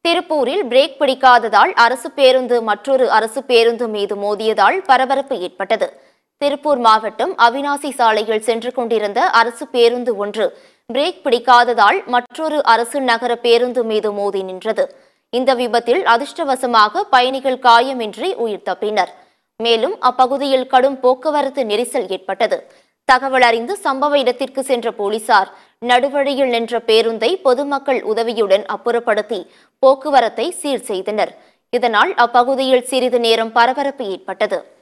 திருப்பூரில் பிரேக் பிடிக்காததால் அரசு பேருந்து மற்றொரு அரசு பேருந்து மீது மோதியதால் பரபரப்பு ஏற்பட்டது திருப்பூர் மாவட்டம் அவினாசி சாலையில் சென்று கொண்டிருந்த அரசு பேருந்து ஒன்று பிரேக் பிடிக்காததால் மற்றொரு அரசு நகர பேருந்து மீது மோதி நின்றது இந்த விபத்தில் அதிர்ஷ்டவசமாக பயணிகள் காயமின்றி உயிர் தப்பினர் மேலும் அப்பகுதியில் கடும் போக்குவரத்து நெரிசல் ஏற்பட்டது தகவல் அறிந்து சம்பவ இடத்திற்கு சென்ற போலீசார் நடுவழியில் நின்ற பேருந்தை பொதுமக்கள் உதவியுடன் அப்புறப்படுத்தி போக்குவரத்தை சீர் செய்தனர் இதனால் அப்பகுதியில் சிறிது நேரம் பரபரப்பு ஏற்பட்டது